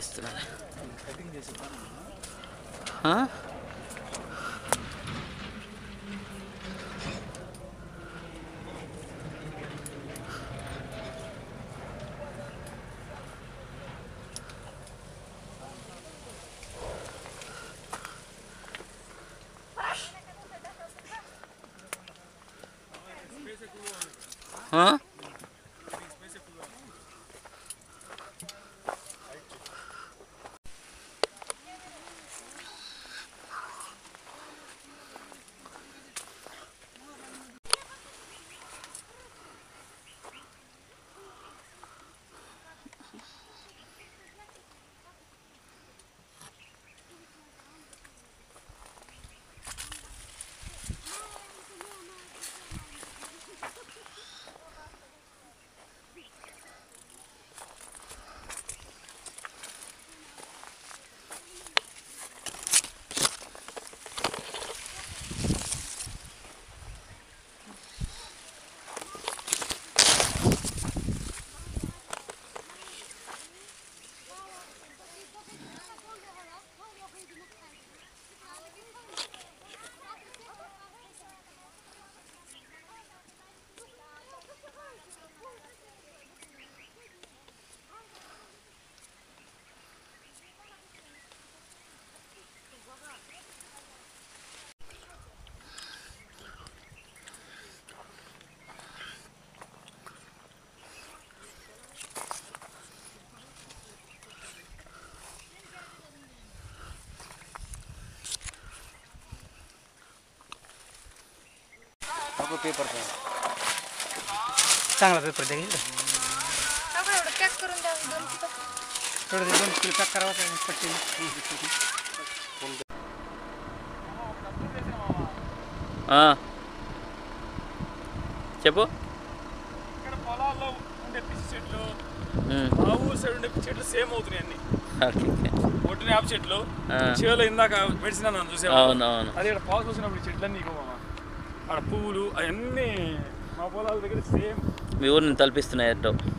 తీస్తున్నాను కటింగ్ చేసే పని ఆ? ఆ? आपको पेपर का चांगला पेपर द्या इकडं. आपण एवढं पॅक करून द्या दोन किलो थोडं ते दोन किलो पॅक करावं का पट्टी చెప్పు ఇక్కడ పొలాల్లో ఉండే పిచ్చి చెట్లు ఉమ్, మా ఊరు సైడ్ ఉండే పిచ్చి చెట్లు సేమ్ అవుతున్నాయి అన్ని ఓకే ఓకే. ఒట్టిన యాప్ చెట్లు ఆ. చేలో ఇందాక మెడిసిన్ అన్నాను చూసావా అవును అవును అదే ఇక్కడ పాస్ వచ్చినప్పుడు ఈ చెట్లన్నీ ఇగో మామ ఆడ పువ్వులు అవన్నీ మా పొలాల దగ్గర సేమ్ మీ ఊరిని తలపిస్తున్నాయి ఎట్టో